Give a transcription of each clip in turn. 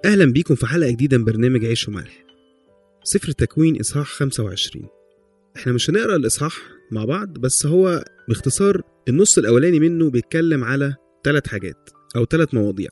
أهلا بيكم في حلقة جديدة من برنامج عيش وملح سفر التكوين إصحاح 25 احنا مش هنقرا الإصحاح مع بعض بس هو باختصار النص الأولاني منه بيتكلم على ثلاث حاجات أو ثلاث مواضيع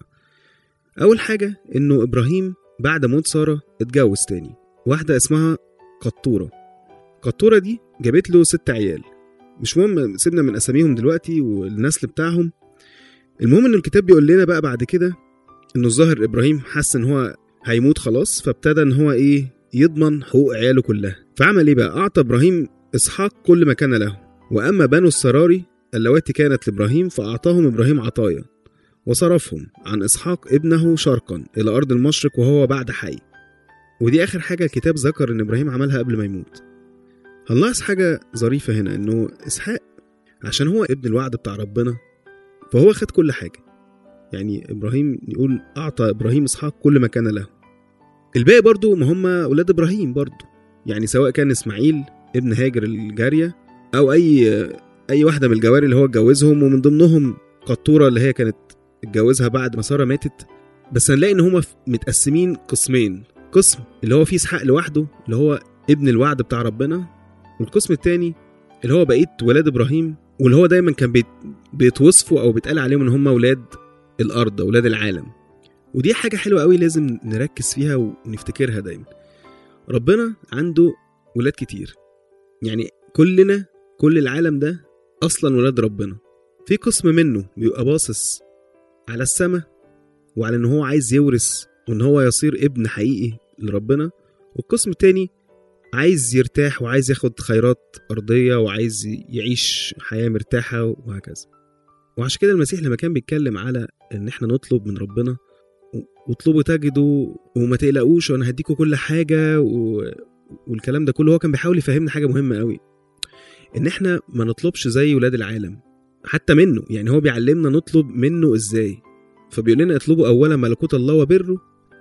أول حاجة إنه إبراهيم بعد موت سارة اتجوز تاني واحدة اسمها قطورة قطورة دي جابت له ست عيال مش مهم سيبنا من أساميهم دلوقتي والنسل بتاعهم المهم إن الكتاب بيقول لنا بقى بعد كده إنه الظاهر إبراهيم حس إن هو هيموت خلاص فابتدى إن هو إيه يضمن حقوق عياله كلها فعمل إيه بقى أعطى إبراهيم إسحاق كل ما كان له وأما بنو السراري اللواتي كانت لإبراهيم فأعطاهم إبراهيم عطايا وصرفهم عن إسحاق ابنه شرقا إلى أرض المشرق وهو بعد حي ودي آخر حاجة الكتاب ذكر إن إبراهيم عملها قبل ما يموت هنلاحظ حاجة ظريفة هنا إنه إسحاق عشان هو ابن الوعد بتاع ربنا فهو خد كل حاجة يعني إبراهيم يقول أعطى إبراهيم إسحاق كل ما كان له الباقي برضو ما هم أولاد إبراهيم برضو يعني سواء كان إسماعيل ابن هاجر الجارية أو أي أي واحدة من الجواري اللي هو اتجوزهم ومن ضمنهم قطورة اللي هي كانت اتجوزها بعد ما سارة ماتت بس هنلاقي إن هما متقسمين قسمين قسم اللي هو فيه إسحاق لوحده اللي هو ابن الوعد بتاع ربنا والقسم التاني اللي هو بقية ولاد إبراهيم واللي هو دايما كان بيت بيتوصفوا أو بيتقال عليهم إن هم ولاد الأرض ولاد العالم ودي حاجة حلوة قوي لازم نركز فيها ونفتكرها دايما ربنا عنده ولاد كتير يعني كلنا كل العالم ده أصلا ولاد ربنا في قسم منه بيبقى باصص على السماء وعلى إن هو عايز يورث وإن هو يصير ابن حقيقي لربنا والقسم التاني عايز يرتاح وعايز ياخد خيرات أرضية وعايز يعيش حياة مرتاحة وهكذا وعشان كده المسيح لما كان بيتكلم على إن إحنا نطلب من ربنا واطلبوا تجدوا وما تقلقوش وأنا هديكوا كل حاجة و... والكلام ده كله هو كان بيحاول يفهمنا حاجة مهمة قوي إن إحنا ما نطلبش زي ولاد العالم حتى منه يعني هو بيعلمنا نطلب منه إزاي فبيقول لنا اطلبوا أولا ملكوت الله وبره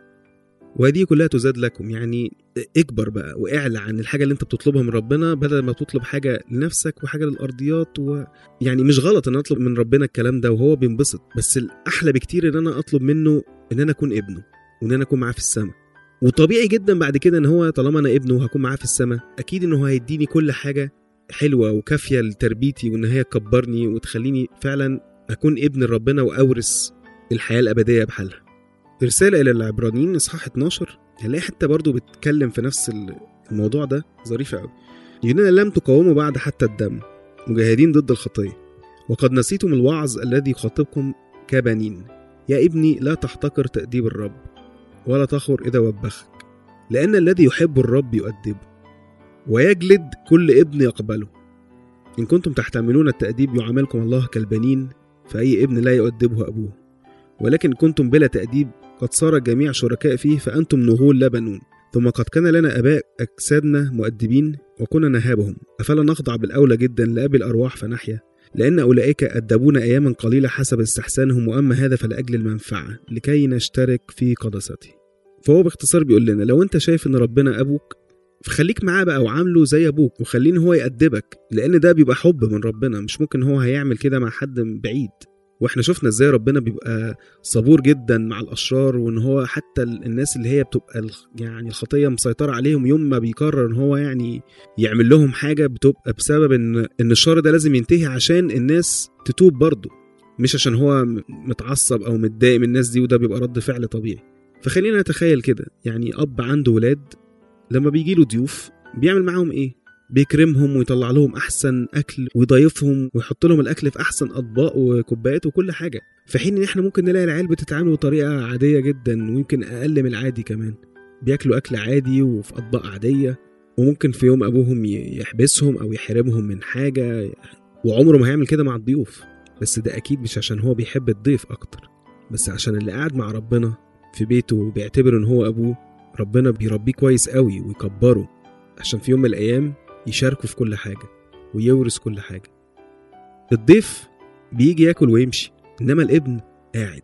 وهذه كلها تزاد لكم يعني اكبر بقى واعلى عن الحاجة اللي انت بتطلبها من ربنا بدل ما تطلب حاجة لنفسك وحاجة للأرضيات ويعني مش غلط ان اطلب من ربنا الكلام ده وهو بينبسط بس الأحلى بكتير ان انا اطلب منه ان انا اكون ابنه وان انا اكون معاه في السماء وطبيعي جدا بعد كده ان هو طالما انا ابنه وهكون معاه في السماء اكيد انه هيديني كل حاجة حلوة وكافية لتربيتي وان هي تكبرني وتخليني فعلا اكون ابن ربنا واورث الحياة الأبدية بحالها رسالة إلى العبرانيين إصحاح 12 هنلاقي حتى برضه بتتكلم في نفس الموضوع ده ظريفة أوي يقول لم تقاوموا بعد حتى الدم مجاهدين ضد الخطية وقد نسيتم الوعظ الذي يخاطبكم كبنين يا ابني لا تحتقر تأديب الرب ولا تخور إذا وبخك لأن الذي يحب الرب يؤدبه ويجلد كل ابن يقبله إن كنتم تحتملون التأديب يعاملكم الله كالبنين فأي ابن لا يؤدبه أبوه ولكن كنتم بلا تأديب قد صار الجميع شركاء فيه فأنتم نغول لا بنون ثم قد كان لنا آباء أجسادنا مؤدبين وكنا نهابهم أفلا نخضع بالأولى جدا لأبي الأرواح فنحيا لأن أولئك أدبونا أياما قليلة حسب استحسانهم وأما هذا فلأجل المنفعة لكي نشترك في قدسته فهو باختصار بيقول لنا لو أنت شايف إن ربنا أبوك فخليك معاه بقى وعامله زي ابوك وخليه هو يأدبك لان ده بيبقى حب من ربنا مش ممكن هو هيعمل كده مع حد بعيد واحنا شفنا ازاي ربنا بيبقى صبور جدا مع الاشرار وان هو حتى الناس اللي هي بتبقى يعني الخطيه مسيطره عليهم يوم ما بيقرر ان هو يعني يعمل لهم حاجه بتبقى بسبب ان ان الشر ده لازم ينتهي عشان الناس تتوب برضه مش عشان هو متعصب او متضايق من الناس دي وده بيبقى رد فعل طبيعي فخلينا نتخيل كده يعني اب عنده ولاد لما بيجي له ضيوف بيعمل معاهم ايه بيكرمهم ويطلع لهم احسن اكل ويضيفهم ويحط لهم الاكل في احسن اطباق وكوبايات وكل حاجه في حين ان احنا ممكن نلاقي العيال بتتعامل بطريقه عاديه جدا ويمكن اقل من العادي كمان بياكلوا اكل عادي وفي اطباق عاديه وممكن في يوم ابوهم يحبسهم او يحرمهم من حاجه وعمره ما هيعمل كده مع الضيوف بس ده اكيد مش عشان هو بيحب الضيف اكتر بس عشان اللي قاعد مع ربنا في بيته وبيعتبر ان هو ابوه ربنا بيربيه كويس قوي ويكبره عشان في يوم من الايام يشاركوا في كل حاجة ويورث كل حاجة الضيف بيجي ياكل ويمشي إنما الابن قاعد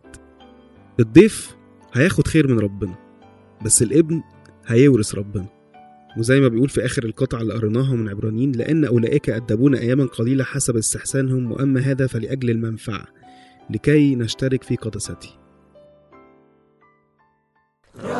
الضيف هياخد خير من ربنا بس الابن هيورث ربنا وزي ما بيقول في آخر القطعة اللي قريناها من عبرانيين لأن أولئك أدبونا أياما قليلة حسب استحسانهم وأما هذا فلأجل المنفعة لكي نشترك في قدسته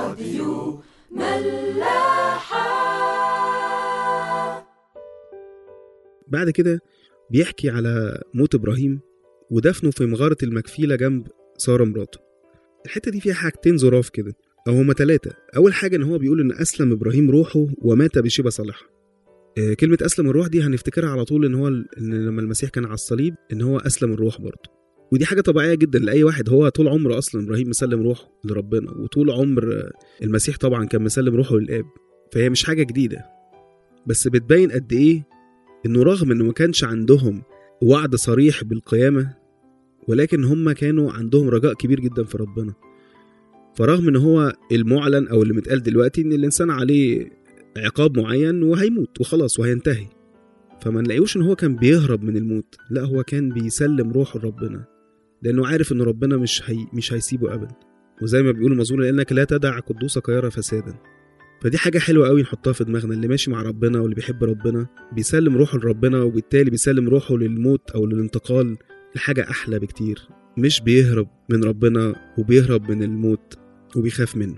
بعد كده بيحكي على موت إبراهيم ودفنه في مغارة المكفيلة جنب سارة مراته الحتة دي فيها حاجتين ظراف كده أو هما تلاتة أول حاجة إن هو بيقول إن أسلم إبراهيم روحه ومات بشبه صالحة آه، كلمة أسلم الروح دي هنفتكرها على طول إن هو ال- إن لما المسيح كان على الصليب إن هو أسلم الروح برضه ودي حاجة طبيعية جدا لأي واحد هو طول عمره أصلا إبراهيم مسلم روحه لربنا وطول عمر آه، المسيح طبعا كان مسلم روحه للآب فهي مش حاجة جديدة بس بتبين قد إيه إنه رغم إنه ما كانش عندهم وعد صريح بالقيامة ولكن هم كانوا عندهم رجاء كبير جدا في ربنا فرغم ان هو المعلن او اللي متقال دلوقتي ان الانسان عليه عقاب معين وهيموت وخلاص وهينتهي فما نلاقيوش ان هو كان بيهرب من الموت لا هو كان بيسلم روحه لربنا لانه عارف ان ربنا مش هي مش هيسيبه ابدا وزي ما بيقول المزمور لانك لا تدع قدوسك يرى فسادا فدي حاجة حلوة قوي نحطها في دماغنا اللي ماشي مع ربنا واللي بيحب ربنا بيسلم روحه لربنا وبالتالي بيسلم روحه للموت أو للانتقال لحاجة أحلى بكتير مش بيهرب من ربنا وبيهرب من الموت وبيخاف منه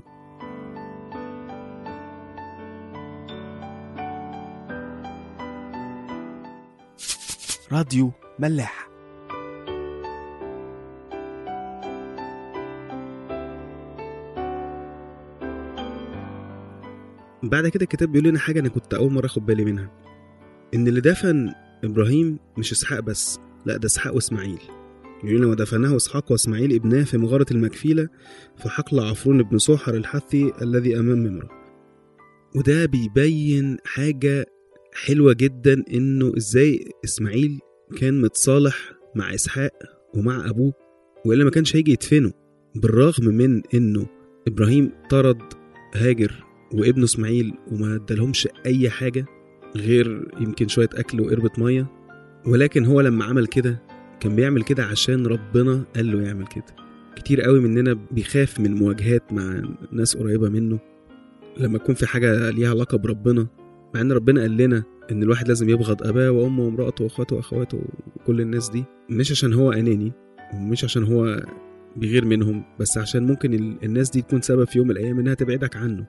راديو ملاح بعد كده الكتاب بيقول لنا حاجة أنا كنت أول مرة أخد بالي منها إن اللي دفن إبراهيم مش إسحاق بس لا ده إسحاق وإسماعيل يقول لنا ودفنه إسحاق وإسماعيل ابناه في مغارة المكفيلة في حقل عفرون بن سوحر الحثي الذي أمام ممرة وده بيبين حاجة حلوة جدا إنه إزاي إسماعيل كان متصالح مع إسحاق ومع أبوه وإلا ما كانش هيجي يدفنه بالرغم من إنه إبراهيم طرد هاجر وابنه اسماعيل وما ادالهمش اي حاجه غير يمكن شويه اكل وقربة ميه ولكن هو لما عمل كده كان بيعمل كده عشان ربنا قال له يعمل كده كتير قوي مننا بيخاف من مواجهات مع ناس قريبه منه لما يكون في حاجه ليها علاقه بربنا مع ان ربنا قال لنا ان الواحد لازم يبغض اباه وامه وامراته واخواته واخواته وكل الناس دي مش عشان هو اناني ومش عشان هو بيغير منهم بس عشان ممكن ال- الناس دي تكون سبب في يوم من الايام انها تبعدك عنه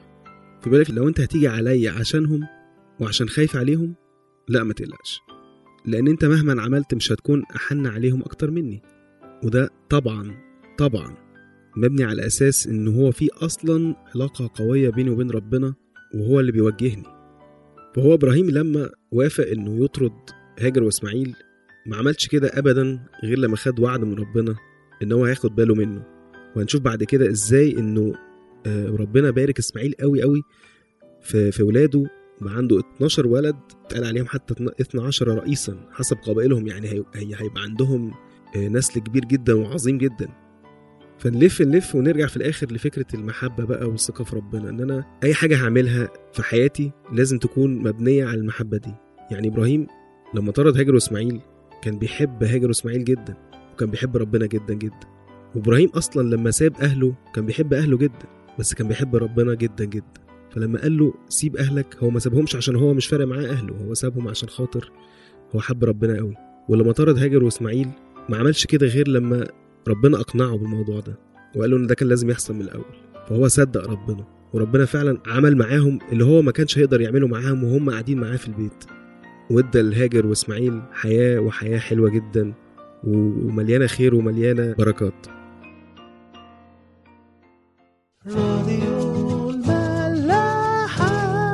في بالك لو انت هتيجي عليا عشانهم وعشان خايف عليهم لا ما تقلقش لان انت مهما عملت مش هتكون احن عليهم اكتر مني وده طبعا طبعا مبني على اساس ان هو في اصلا علاقه قويه بيني وبين ربنا وهو اللي بيوجهني فهو ابراهيم لما وافق انه يطرد هاجر واسماعيل ما عملش كده ابدا غير لما خد وعد من ربنا ان هو هياخد باله منه وهنشوف بعد كده ازاي انه آه، ربنا بارك اسماعيل قوي قوي في في ولاده بقى عنده 12 ولد اتقال عليهم حتى 12 رئيسا حسب قبائلهم يعني هي- هي- هيبقى عندهم آه، نسل كبير جدا وعظيم جدا فنلف نلف ونرجع في الاخر لفكره المحبه بقى والثقه في ربنا ان انا اي حاجه هعملها في حياتي لازم تكون مبنيه على المحبه دي يعني ابراهيم لما طرد هاجر واسماعيل كان بيحب هاجر واسماعيل جدا وكان بيحب ربنا جدا جدا وابراهيم اصلا لما ساب اهله كان بيحب اهله جدا بس كان بيحب ربنا جدا جدا فلما قال له سيب اهلك هو ما سابهمش عشان هو مش فارق معاه اهله هو سابهم عشان خاطر هو حب ربنا قوي ولما طرد هاجر واسماعيل ما عملش كده غير لما ربنا اقنعه بالموضوع ده وقال له ان ده كان لازم يحصل من الاول فهو صدق ربنا وربنا فعلا عمل معاهم اللي هو ما كانش هيقدر يعمله معاهم وهم قاعدين معاه في البيت وادى لهاجر واسماعيل حياه وحياه حلوه جدا ومليانه خير ومليانه بركات راديو الملاحة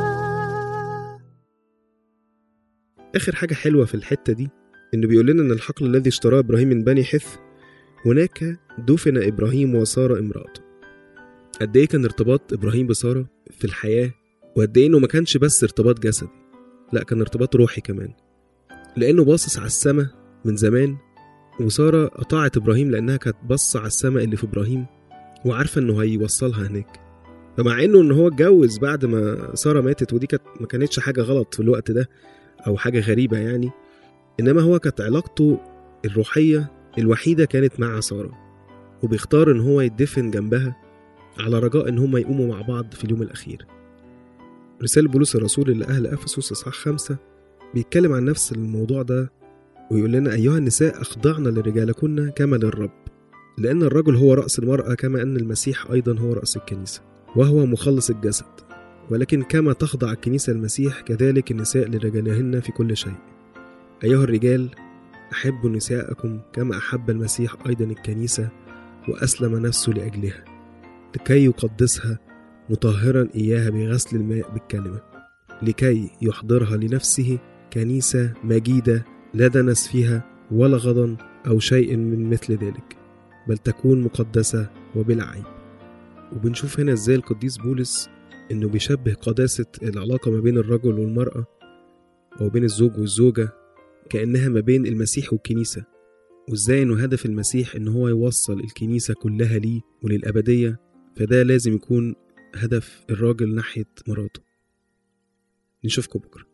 اخر حاجه حلوه في الحته دي انه بيقول لنا ان الحقل الذي اشتراه ابراهيم من بني حث هناك دفن ابراهيم وساره امراته قد ايه كان ارتباط ابراهيم بساره في الحياه وقد ايه انه ما كانش بس ارتباط جسدي لا كان ارتباط روحي كمان لانه باصص على السماء من زمان وساره اطاعت ابراهيم لانها كانت باصه على السماء اللي في ابراهيم وعارفه انه هيوصلها هناك فمع انه ان هو اتجوز بعد ما ساره ماتت ودي كانت ما كانتش حاجه غلط في الوقت ده او حاجه غريبه يعني انما هو كانت علاقته الروحيه الوحيده كانت مع ساره وبيختار ان هو يدفن جنبها على رجاء ان هما يقوموا مع بعض في اليوم الاخير رسالة بولس الرسول لأهل أفسس إصحاح خمسة بيتكلم عن نفس الموضوع ده ويقول لنا أيها النساء أخضعن لرجالكن كما للرب لأن الرجل هو رأس المرأة كما أن المسيح أيضا هو رأس الكنيسة وهو مخلص الجسد ولكن كما تخضع الكنيسة المسيح كذلك النساء لرجالهن في كل شيء أيها الرجال أحبوا نساءكم كما أحب المسيح أيضا الكنيسة وأسلم نفسه لأجلها لكي يقدسها مطهرا إياها بغسل الماء بالكلمة لكي يحضرها لنفسه كنيسة مجيدة لا دنس فيها ولا غضن أو شيء من مثل ذلك بل تكون مقدسة وبلا عيب وبنشوف هنا ازاي القديس بولس انه بيشبه قداسة العلاقة ما بين الرجل والمرأة أو بين الزوج والزوجة كأنها ما بين المسيح والكنيسة وازاي انه هدف المسيح ان هو يوصل الكنيسة كلها ليه وللأبدية فده لازم يكون هدف الراجل ناحية مراته نشوفكم بكره